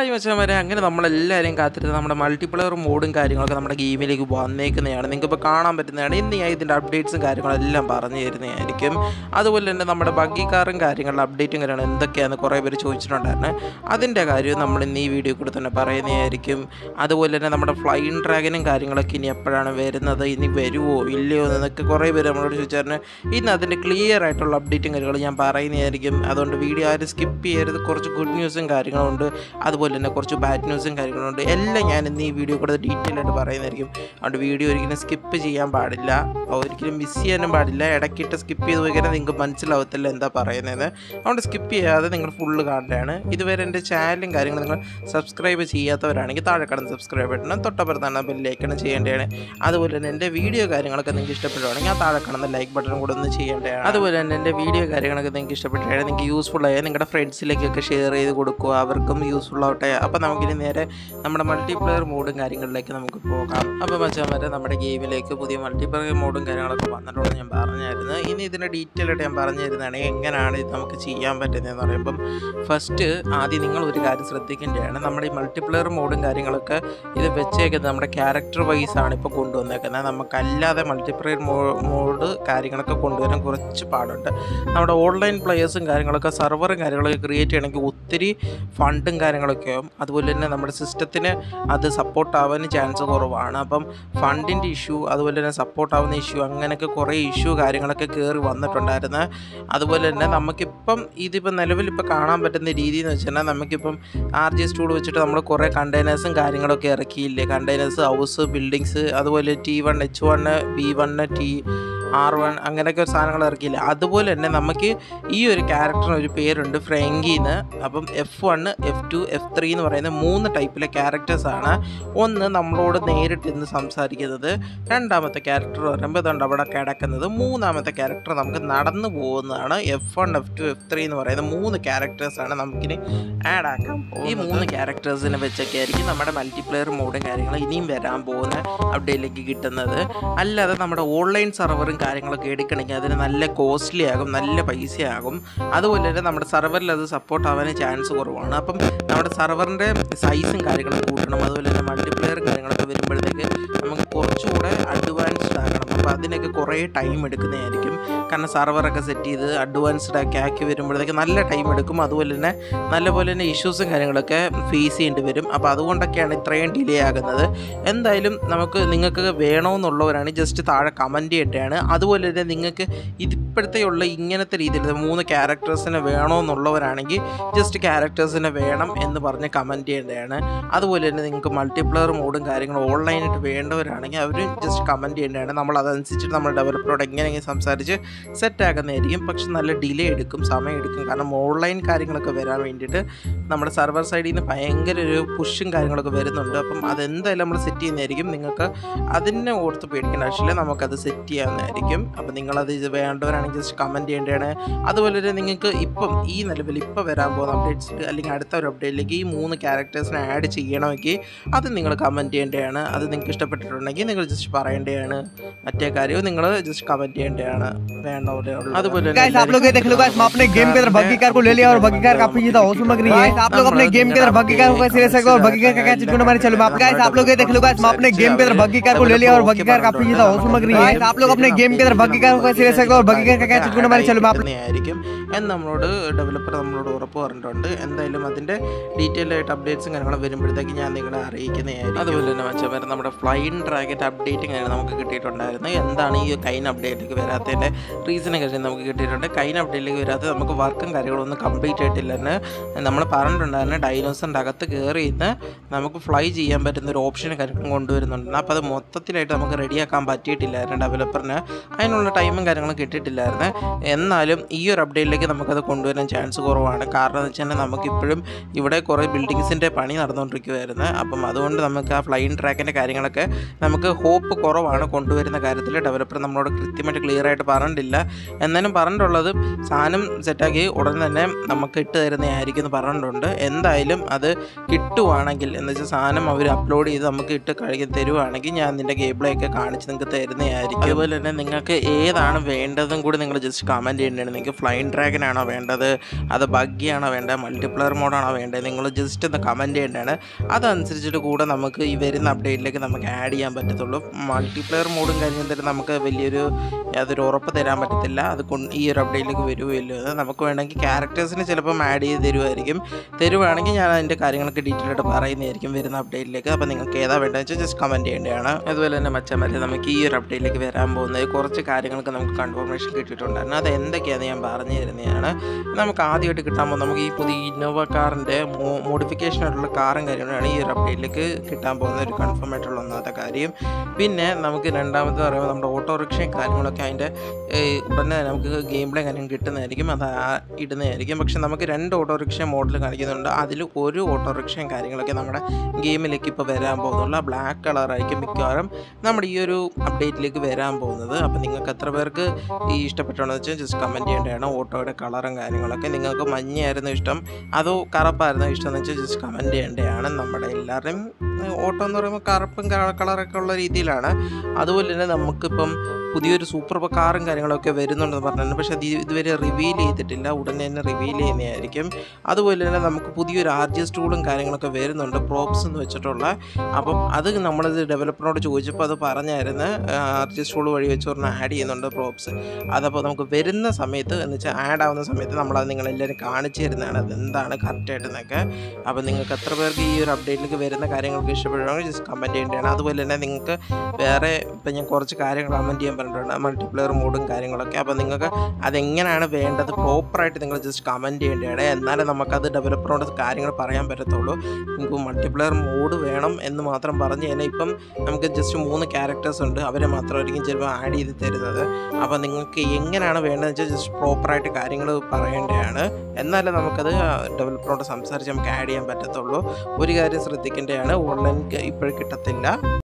hi മച്ചാൻ വരെ അങ്ങനെ നമ്മളെല്ലാവരെയും കാത്തിരുന്ന് നമ്മുടെ മൾട്ടിപ്ലെയർ മോഡും കാര്യങ്ങളൊക്കെ നമ്മുടെ ഗെയിമിലേക്ക് വന്നേക്കുന്നതാണ് നിങ്ങൾക്ക് ഇപ്പോൾ കാണാൻ പറ്റുന്നതാണ് ഇന്ന് ഞാൻ ഇതിൻ്റെ അപ്ഡേറ്റ്സും കാര്യങ്ങളെല്ലാം പറഞ്ഞു തരുന്നതായിരിക്കും അതുപോലെ തന്നെ നമ്മുടെ ബഗ്ഗി കാറും കാര്യങ്ങളുടെ അപ്ഡേറ്റും കാര്യങ്ങളും എന്തൊക്കെയാണെന്ന് കുറേ പേര് ചോദിച്ചിട്ടുണ്ടായിരുന്നു അതിൻ്റെ കാര്യം നമ്മൾ ഇന്ന് ഈ വീഡിയോ കൂടെ തന്നെ പറയുന്നതായിരിക്കും അതുപോലെ തന്നെ നമ്മുടെ ഫ്ലൈൻ ഡ്രാഗനും കാര്യങ്ങളൊക്കെ ഇനി എപ്പോഴാണ് വരുന്നത് ഇനി വരുമോ ഇല്ലയോ എന്നൊക്കെ കുറേ പേര് നമ്മളോട് ചോദിച്ചായിരുന്നു ഇന്ന് അതിൻ്റെ ക്ലിയർ ആയിട്ടുള്ള അപ്ഡേറ്റും കാര്യങ്ങളും ഞാൻ പറയുന്നതായിരിക്കും അതുകൊണ്ട് വീഡിയോ ആരും സ്കിപ്പ് ചെയ്യരുത് കുറച്ച് ഗുഡ് ന്യൂസും കാര്യങ്ങളുണ്ട് അതുപോലെ തന്നെ കുറച്ച് ബാഡ് ന്യൂസും കാര്യങ്ങളുണ്ട് എല്ലാം ഞാൻ ഇന്ന് ഈ വീഡിയോ കൂടെ ഡീറ്റെയിൽ ആയിട്ട് പറയുന്നതായിരിക്കും അതുകൊണ്ട് വീഡിയോ ഒരിക്കലും സ്കിപ്പ് ചെയ്യാൻ പാടില്ല ഒരിക്കലും മിസ് ചെയ്യാനും പാടില്ല ഇടയ്ക്കിട്ട് സ്കിപ്പ് ചെയ്ത് പോയി കഴിഞ്ഞാൽ നിങ്ങൾക്ക് മനസ്സിലാവത്തില്ല എന്താ പറയുന്നത് അതുകൊണ്ട് സ്കിപ്പ് ചെയ്യാതെ നിങ്ങൾ ഫുള്ള് കാണേണ്ടതാണ് ഇതുവരെ എൻ്റെ ചാനലും കാര്യങ്ങളും നിങ്ങൾ സബ്സ്ക്രൈബ് ചെയ്യാത്തവരാണെങ്കിൽ താഴെ കടന്ന് സബ്സ്ക്രൈബ് ചെയ്യണം തൊട്ടപ്പുറത്താണ് ബെല്ലേക്കണം ചെയ്യേണ്ടതാണ് അതുപോലെ തന്നെ എൻ്റെ വീഡിയോ കാര്യങ്ങളൊക്കെ നിങ്ങൾക്ക് ഇഷ്ടപ്പെടുവാണെങ്കിൽ ആ താഴെ കാണുന്ന ലൈക്ക് ബട്ടൺ കൂടെ ഒന്ന് ചെയ്യേണ്ടതാണ് അതുപോലെ തന്നെ എൻ്റെ വീഡിയോ കാര്യങ്ങളൊക്കെ നിങ്ങൾക്ക് ഇഷ്ടപ്പെട്ടാണ് നിങ്ങൾക്ക് യൂസ്ഫുൾ ആയ നിങ്ങളുടെ ഫ്രണ്ട്സിലേക്കൊക്കെ ഷെയർ ചെയ്ത് കൊടുക്കുക അവർക്കും യൂസ്ഫുൾ ആവട്ടെ അപ്പോൾ നമുക്കിനി നേരെ നമ്മുടെ മൾട്ടിപ്ലെയർ മോഡും കാര്യങ്ങളിലേക്ക് നമുക്ക് പോകാം അപ്പോൾ മച്ചാൻ വരെ നമ്മുടെ ഗെയിമിലേക്ക് പുതിയ മൾട്ടിപ്ലെയർ മോഡും കാര്യങ്ങളൊക്കെ വന്നിട്ടുണ്ടെന്ന് ഞാൻ പറഞ്ഞായിരുന്നു ഇനി ഇതിൻ്റെ ഡീറ്റെയിൽ ആയിട്ട് ഞാൻ പറഞ്ഞു തരുന്നതാണ് എങ്ങനെയാണ് ഇത് നമുക്ക് ചെയ്യാൻ പറ്റുന്നതെന്ന് പറയുമ്പം ഫസ്റ്റ് ആദ്യം നിങ്ങൾ ഒരു കാര്യം ശ്രദ്ധിക്കേണ്ടതാണ് നമ്മുടെ ഈ മൾട്ടിപ്ലെയർ മോഡും കാര്യങ്ങളൊക്കെ ഇത് വെച്ചേക്കുന്നത് നമ്മുടെ ക്യാരക്ടർ വൈസ് ആണ് ഇപ്പോൾ കൊണ്ടുവന്നേക്കുന്നത് നമുക്കല്ലാതെ മൾട്ടിപ്ലെയർ മോഡ് കാര്യങ്ങളൊക്കെ കൊണ്ടുവരാൻ കുറച്ച് പാടുണ്ട് നമ്മുടെ ഓൺലൈൻ പ്ലേയേഴ്സും കാര്യങ്ങളൊക്കെ സെർവറും കാര്യങ്ങളൊക്കെ ക്രിയേറ്റ് ചെയ്യണമെങ്കിൽ ഒത്തിരി ഫണ്ടും കാര്യങ്ങളൊക്കെ ആവും അതുപോലെ തന്നെ നമ്മുടെ സിസ്റ്റത്തിന് അത് സപ്പോർട്ട് ആവാൻ ചാൻസ് കുറവാണ് അപ്പം ഫണ്ടിൻ്റെ ഇഷ്യൂ അതുപോലെ തന്നെ സപ്പോർട്ട് ആവുന്ന ഇഷ്യൂ അങ്ങനെയൊക്കെ കുറേ ഇഷ്യൂ കാര്യങ്ങളൊക്കെ കയറി വന്നിട്ടുണ്ടായിരുന്നു അതുപോലെ തന്നെ നമുക്കിപ്പം ഇതിപ്പോൾ നിലവിൽ ഇപ്പോൾ കാണാൻ പറ്റുന്ന രീതി എന്ന് വെച്ചാൽ നമുക്കിപ്പം ആർ ജി സ്റ്റൂൾ വെച്ചിട്ട് നമ്മൾ കുറേ കണ്ടെയ്നേഴ്സും കാര്യങ്ങളൊക്കെ ഇറക്കിയില്ലേ കണ്ടെയ്നേഴ്സ് ഹൗസ് ബിൽഡിങ്സ് അതുപോലെ T one H one B one T R one അങ്ങനെയൊക്കെ ഒരു സാധനങ്ങൾ ഇറക്കിയില്ല അതുപോലെ തന്നെ നമുക്ക് ഈ ഒരു ക്യാരക്ടറിന് ഒരു പേരുണ്ട് ഫ്രെങ്കിന്ന് അപ്പം F one F two F three എന്ന് പറയുന്ന മൂന്ന് ടൈപ്പിലെ ക്യാരക്ടേഴ്സാണ് ഒന്ന് നമ്മളോട് നേരിട്ട് ഇന്ന് സംസാരിക്കുന്നത് രണ്ടാമത്തെ ക്യാരക്ടർ പറയുമ്പോൾ ഇതുണ്ട് അവിടെ കിടക്കുന്നത് മൂന്നാമത്തെ ക്യാരക്ടർ നമുക്ക് നടന്നു പോകുന്നതാണ് F one F two F three എന്ന് പറയുന്ന മൂന്ന് ക്യാരക്ടേഴ്സാണ് നമുക്കിനി ആഡ് ആക്കാം ഈ മൂന്ന് ക്യാരക്ടേഴ്സിനെ വെച്ചൊക്കെ ആയിരിക്കും നമ്മുടെ മൾട്ടിപ്ലെയർ മോഡും കാര്യങ്ങളും ഇനിയും വരാൻ പോകുന്ന അപ്ഡേറ്റിലേക്ക് കിട്ടുന്നത് അല്ലാതെ നമ്മുടെ ഓൺലൈൻ സെർവറും കാര്യങ്ങളൊക്കെ എടുക്കണമെങ്കിൽ അതിന് നല്ല കോസ്റ്റ്ലി ആകും നല്ല പൈസയാകും അതുപോലെ തന്നെ നമ്മുടെ സെർവറിൽ അത് സപ്പോർട്ട് ആവാൻ ചാൻസ് കുറവാണ് അപ്പം നമ്മുടെ സെർവറിൻ്റെ സൈസും കാര്യങ്ങളും കൂട്ടണം അതുപോലെ തന്നെ മൾട്ടിപ്ലെയർ കാര്യങ്ങളൊക്കെ വരുമ്പോഴത്തേക്ക് നമുക്ക് കുറച്ചുകൂടെ അഡ്വാൻസ്ഡ് ആക്കണം അപ്പോൾ അതിനൊക്കെ കുറേ ടൈം എടുക്കുന്നതായിരിക്കും കാരണം സെർവറൊക്കെ സെറ്റ് ചെയ്ത് അഡ്വാൻസ്ഡ് ഒക്കെ ആക്കി വരുമ്പോഴത്തേക്ക് നല്ല ടൈം എടുക്കും അതുപോലെ തന്നെ നല്ലപോലെ തന്നെ ഇഷ്യൂസും കാര്യങ്ങളൊക്കെ ഫേസ് ചെയ്യേണ്ടി വരും അപ്പോൾ അതുകൊണ്ടൊക്കെയാണ് ഇത്രയും ഡിലേ ആകുന്നത് എന്തായാലും നമുക്ക് നിങ്ങൾക്ക് വേണമെന്നുള്ളവരാണ് ജസ്റ്റ് താഴെ കമൻറ്റ് ചെയ്യേണ്ടതാണ് അതുപോലെ തന്നെ നിങ്ങൾക്ക് ഇതിപ്പോഴത്തെയുള്ള ഇങ്ങനത്തെ രീതിയിൽ മൂന്ന് ക്യാരക്ടേഴ്സിനെ വേണമെന്നുള്ളവരാണെങ്കിൽ ജസ്റ്റ് ക്യാരക്ടേഴ്സിനെ വേണം എന്ന് പറഞ്ഞ് കമൻറ്റ് ചെയ്യേണ്ടതാണ് അതുപോലെ തന്നെ നിങ്ങൾക്ക് മൾട്ടിപ്ലെയർ മോഡും കാര്യങ്ങളും ഓൺലൈനായിട്ട് വേണ്ടവരാണെങ്കിൽ അവർ ജസ്റ്റ് കമൻറ്റ് ചെയ്യേണ്ടതാണ് നമ്മൾ അതനുസരിച്ചിട്ട് നമ്മൾ ഡെവലപ്പറോട് എങ്ങനെയെങ്കിലും സംസാരിച്ച് സെറ്റാക്കുന്നതായിരിക്കും പക്ഷെ നല്ല ഡിലേ എടുക്കും സമയം എടുക്കും കാരണം ഓൺലൈൻ കാര്യങ്ങളൊക്കെ വരാൻ വേണ്ടിയിട്ട് നമ്മുടെ സെർവർ സൈഡിൽ നിന്ന് ഭയങ്കര ഒരു പുഷും കാര്യങ്ങളൊക്കെ വരുന്നുണ്ട് അപ്പം അതെന്തായാലും നമ്മൾ സെറ്റ് ചെയ്യുന്നതായിരിക്കും നിങ്ങൾക്ക് അതിനെ ഓർത്ത് പേടിക്കേണ്ട ആവശ്യമില്ല നമുക്കത് സെറ്റ് ചെയ്യാവുന്നതായിരിക്കും അപ്പം നിങ്ങളത് ഇത് വേണ്ടവരാണെങ്കിൽ ജസ്റ്റ് കമൻറ്റ് ചെയ്യേണ്ടതാണ് അതുപോലെ തന്നെ നിങ്ങൾക്ക് ഇപ്പം ഈ നിലവിൽ ഇപ്പോൾ വരാൻ പോകുന്ന അപ്ഡേറ്റ്സിൽ അല്ലെങ്കിൽ അടുത്ത ഒരു അപ്ഡേറ്റിലേക്ക് ഈ മൂന്ന് ക്യാരക്ടേഴ്സിനെ ആഡ് ചെയ്യണമെങ്കിൽ അത് നിങ്ങൾ കമൻറ്റ് ചെയ്യേണ്ടതാണ് അത് നിങ്ങൾക്ക് ഇഷ്ടപ്പെട്ടിട്ടുണ്ടെങ്കിൽ നിങ്ങൾ ജസ്റ്റ് പറയേണ്ടതാണ് മറ്റേ കാര്യവും നിങ്ങൾ ജസ്റ്റ് കമൻറ്റ് ചെയ്യേണ്ടതാണ് വേണ്ട പോലെയുള്ള അതുപോലെ തന്നെ गाइस आप लोग ये देख लो गाइस मैं अपने गेम के अंदर बग्गी कार को ले लिया और बग्गी कार काफी ज्यादा औसम लग रही है आप लोग अपने गेम के अंदर बग्गी कार को कैसे ले सकते हो और बग्गी कार का क्या चीज हमारे चलो आप गाइस आप लोग ये देख लो गाइस मैं अपने गेम के अंदर बग्गी कार को ले लिया और बग्गी कार काफी ज्यादा औसम लग रही है आप लोग अपने गेम के अंदर बग्गी कार को कैसे ले सकते हो और बग्गी कार का क्या चीज हमारे चलो आप ആയിരിക്കും എന്ന് നമ്മളോട് ഡെവലപ്പർ നമ്മളോട് ഉറപ്പ് പറഞ്ഞിട്ടുണ്ട് എന്തായാലും അതിൻ്റെ ഡീറ്റെയിൽ ആയിട്ട് അപ്ഡേറ്റ്സും കാര്യങ്ങളും വരുമ്പോഴത്തേക്ക് ഞാൻ നിങ്ങളെ അറിയിക്കുന്നതായിരിക്കും അതുപോലെ തന്നെ വെച്ചാൽ വരെ നമ്മുടെ ഫ്ലൈൻ ഡ്രാഗറ്റ് അപ്ഡേറ്റും കാര്യം നമുക്ക് കിട്ടിയിട്ടുണ്ടായിരുന്നു എന്താണ് ഈ കൈൻ അപ്ഡേറ്റിലേക്ക് വരാത്തതിൻ്റെ റീസണും കാര്യം നമുക്ക് കിട്ടിയിട്ടുണ്ട് കൈൻ അപ്ഡേറ്റിലേക്ക് വരാത്തത് നമുക്ക് വർക്കും കാര്യങ്ങളൊന്നും കംപ്ലീറ്റ് ആയിട്ടില്ലെന്ന് നമ്മൾ പറഞ്ഞിട്ടുണ്ടായിരുന്നു ഡൈനോസറിൻ്റെ അകത്ത് കയറി ഇന്ന് നമുക്ക് ഫ്ലൈ ചെയ്യാൻ പറ്റുന്ന ഒരു ഓപ്ഷൻ കാര്യങ്ങളും കൊണ്ടുവരുന്നുണ്ട് അപ്പോൾ അത് മൊത്തത്തിലായിട്ട് നമുക്ക് റെഡിയാക്കാൻ പറ്റിയിട്ടില്ലായിരുന്നു ഡെവലപ്പറിന് അതിനുള്ള ടൈമും കാര്യങ്ങളും കിട്ടിയിട്ടില്ലായിരുന്നു എന്നാലും ഈ ഒരു അപ്ഡേറ്റിലേക്ക് നമുക്കത് കൊണ്ടുവരാൻ ചാൻസ് കുറവാണ് കാരണം എന്ന് വെച്ചാൽ നമുക്കിപ്പോഴും ഇവിടെ കുറേ ബിൽഡിങ്സിൻ്റെ പണി നടന്നുകൊണ്ടിരിക്കുമായിരുന്നു അപ്പം അതുകൊണ്ട് നമുക്ക് ആ ഫ്ലൈൻ ട്രാക്കിൻ്റെ കാര്യങ്ങളൊക്കെ നമുക്ക് ഹോപ്പ് കുറവാണ് കൊണ്ടുവരുന്ന കാര്യത്തിൽ പറ്റത്തില്ല ഡെവലപ്പർ നമ്മളോട് കൃത്യമായിട്ട് ക്ലിയർ ആയിട്ട് പറഞ്ഞിട്ടില്ല എന്നാലും പറഞ്ഞിട്ടുള്ളത് സാധനം സെറ്റാക്കി ഉടൻ തന്നെ നമുക്ക് ഇട്ട് തരുന്നതായിരിക്കും എന്ന് പറഞ്ഞിട്ടുണ്ട് എന്തായാലും അത് കിട്ടുവാണെങ്കിൽ എന്ന് വെച്ചാൽ സാധനം അവർ അപ്ലോഡ് ചെയ്ത് നമുക്ക് ഇട്ട് കഴിക്കാൻ തരുവാണെങ്കിൽ ഞാൻ നിൻ്റെ ഗെയിം ഒക്കെ കാണിച്ച് നിങ്ങൾക്ക് തരുന്നതായിരിക്കും അതുപോലെ തന്നെ നിങ്ങൾക്ക് ഏതാണ് വേണ്ടതും കൂടി നിങ്ങൾ ജസ്റ്റ് കമൻറ്റ് ചെയ്യേണ്ടതാണ് നിങ്ങൾക്ക് ഫ്ലൈൻ ഡ്രാഗൺ ആണോ വേണ്ടത് അത് ബഗ്ഗിയാണോ വേണ്ടത് മൾട്ടിപ്ലെയർ മോഡാണോ വേണ്ടത് നിങ്ങൾ ജസ്റ്റ് ഒന്ന് കമൻറ്റ് ചെയ്യേണ്ടതാണ് അതനുസരിച്ചിട്ട് കൂടെ നമുക്ക് ഈ വരുന്ന അപ്ഡേറ്റിലേക്ക് നമുക്ക് ആഡ് ചെയ്യാൻ പറ്റത്തുള്ളൂ മൾട്ടിപ്ലെയർ മോഡും കാര്യം തരും നമുക്ക് വലിയൊരു യാതൊരു ഉറപ്പ് തരാൻ പറ്റത്തില്ല അത് കൊണ്ട് ഈ ഒരു അപ്ഡേറ്റിലേക്ക് വരുമല്ലോ അത് നമുക്ക് വേണമെങ്കിൽ ക്യാരക്ടേഴ്സിന് ചിലപ്പം ആഡ് ചെയ്ത് തരുമായിരിക്കും തരുവാണെങ്കിൽ ഞാൻ അതിൻ്റെ കാര്യങ്ങളൊക്കെ ഡീറ്റെയിൽ ആയിട്ട് പറയുന്നതായിരിക്കും വരുന്ന അപ്ഡേറ്റിലേക്ക് അപ്പോൾ നിങ്ങൾക്ക് ഏതാ വേണ്ടതെന്ന് വെച്ചാൽ ജസ്റ്റ് കമൻറ്റ് ചെയ്യേണ്ടതാണ് അതുപോലെ തന്നെ മച്ചന്മാരെ നമുക്ക് ഈ ഒരു അപ്ഡേറ്റിലേക്ക് വരാൻ പോകുന്നത് കുറച്ച് കാര്യങ്ങൾക്ക് നമുക്ക് കൺഫർമേഷൻ കിട്ടിയിട്ടുണ്ടായിരുന്നു അത് എന്തൊക്കെയാണെന്ന് ഞാൻ പറഞ്ഞു തരുന്നതാണ് നമുക്ക് ആദ്യമായിട്ട് കിട്ടാൻ പോകുന്നത് നമുക്ക് ഈ പുതിയ ഇന്നോവ കാറിൻ്റെ മോഡിഫിക്കേഷൻ ആയിട്ടുള്ള കാറും കാര്യങ്ങളാണ് ഈ ഒരു അപ്ഡേറ്റിലേക്ക് കിട്ടാൻ പോകുന്ന ഒരു കൺഫേം ആയിട്ടുള്ള ഒന്നാമത്തെ കാര്യം പിന്നെ നമുക്ക് രണ്ടാമത്തെ പറയുമ്പോൾ നമ്മുടെ ഓട്ടോറിക്ഷയും കാര്യങ്ങളൊക്കെ അതിൻ്റെ ഏഹ്, ഉടനെ നമുക്ക് ഗെയിം പ്ലേ കാര്യം കിട്ടുന്നതായിരിക്കും അത് ആ- ഇടുന്നതായിരിക്കും പക്ഷെ നമുക്ക് രണ്ട് ഓട്ടോറിക്ഷ മോഡൽ കാണിക്കുന്നുണ്ട് അതിൽ ഒരു ഓട്ടോറിക്ഷയും കാര്യങ്ങളൊക്കെ നമ്മുടെ ഗെയിമിലേക്ക് ഇപ്പോൾ വരാൻ പോകുന്നുള്ള ബ്ലാക്ക് കളറായിരിക്കും മിക്കവാറും നമ്മുടെ ഈ ഒരു അപ്ഡേറ്റിലേക്ക് വരാൻ പോകുന്നത് അപ്പോൾ നിങ്ങൾക്ക് എത്ര പേർക്ക് ഈ ഇഷ്ടപ്പെട്ടാണെന്ന് വെച്ചാൽ ജസ്റ്റ് കമൻറ്റ് ചെയ്യേണ്ടതാണ് ഓട്ടോയുടെ കളറും കാര്യങ്ങളൊക്കെ നിങ്ങൾക്ക് മഞ്ഞയായിരുന്നു ഇഷ്ടം അതോ കറുപ്പായിരുന്നു ഇഷ്ടം എന്ന് വെച്ചാൽ ജസ്റ്റ് കമൻറ്റ് ചെയ്യേണ്ടതാണ് നമ്മുടെ എല്ലാവരുടെയും ഏഹ്, ഓട്ടോ എന്ന് പറയുമ്പോൾ കറുപ്പും ക- കളറൊക്കെ ഉള്ള രീതിയിലാണ് അതുപോലെ തന്നെ നമുക്കിപ്പം പുതിയൊരു സൂപ്പർ കാറും കാര്യങ്ങളൊക്കെ വരുന്നുണ്ടെന്ന് പറഞ്ഞിട്ടുണ്ട് പക്ഷേ അത് ഇതുവരെ റിവീൽ ചെയ്തിട്ടില്ല ഉടനെ തന്നെ റിവീൽ ചെയ്യുന്നതായിരിക്കും അതുപോലെ തന്നെ നമുക്ക് പുതിയൊരു ആർ ജി എസ് ടൂളും കാര്യങ്ങളൊക്കെ വരുന്നുണ്ട് പ്രോപ്സ് എന്ന് വെച്ചിട്ടുള്ള അപ്പം അത് നമ്മളിത് ഡെവലപ്പറിനോട് ചോദിച്ചപ്പോൾ അത് പറഞ്ഞായിരുന്നു ആർ ജി എസ് ടൂൾ വഴി വെച്ച് പറഞ്ഞാൽ ആഡ് ചെയ്യുന്നുണ്ട് പ്രോപ്സ് അതപ്പോൾ നമുക്ക് വരുന്ന സമയത്ത് എന്ന് വെച്ചാൽ ആഡ് ആവുന്ന സമയത്ത് നമ്മളത് നിങ്ങളെല്ലാവരും കാണിച്ചു തരുന്നതാണ് അത് എന്താണ് കറക്റ്റായിട്ടെന്നൊക്കെ അപ്പോൾ നിങ്ങൾക്ക് എത്ര പേർക്ക് ഈ ഒരു അപ്ഡേറ്റിലേക്ക് വരുന്ന കാര്യങ്ങൾക്ക് ഇഷ്ടപ്പെടുകയാണെങ്കിൽ ജസ്റ്റ് കമൻറ്റ് ചെയ്യേണ്ടതാണ് അതുപോലെ തന്നെ നിങ്ങൾക്ക് വേറെ ഇപ്പം ഞാൻ കുറച്ച് കാര്യങ്ങൾ കമൻറ്റ് ചെയ്യാൻ പറഞ്ഞിട്ടുണ്ട് മൾട്ടിപ്ലെയർ മോഡും കാര്യങ്ങളൊക്കെ അപ്പോൾ നിങ്ങൾക്ക് അതെങ്ങനെയാണ് വേണ്ടത് പ്രോപ്പറായിട്ട് നിങ്ങൾ ജസ്റ്റ് കമൻറ്റ് ചെയ്യേണ്ടതാണ് എന്നാലേ നമുക്കത് ഡെവലപ്പറോട് കാര്യങ്ങൾ പറയാൻ പറ്റത്തുള്ളൂ നിങ്ങൾക്ക് മൾട്ടിപ്ലെയർ മോഡ് വേണം എന്ന് മാത്രം പറഞ്ഞ് കഴിഞ്ഞാൽ ഇപ്പം നമുക്ക് ജസ്റ്റ് മൂന്ന് ക്യാരക്ടേഴ്സ് ഉണ്ട് അവരെ മാത്രമായിരിക്കും ചിലപ്പോൾ ആഡ് ചെയ്ത് തരുന്നത് അപ്പോൾ നിങ്ങൾക്ക് എങ്ങനെയാണ് വേണ്ടതെന്ന് വെച്ചാൽ ജസ്റ്റ് പ്രോപ്പറായിട്ട് കാര്യങ്ങൾ പറയേണ്ടതാണ് എന്നാലേ നമുക്കത് ഡെവലപ്പറോട് സംസാരിച്ച് നമുക്ക് ആഡ് ചെയ്യാൻ പറ്റത്തുള്ളൂ ഒരു കാര്യം ശ്രദ്ധിക്കേണ്ടതാണ് ഓൺലൈൻ ഇപ്പോഴും കിട്ടത്തില്ല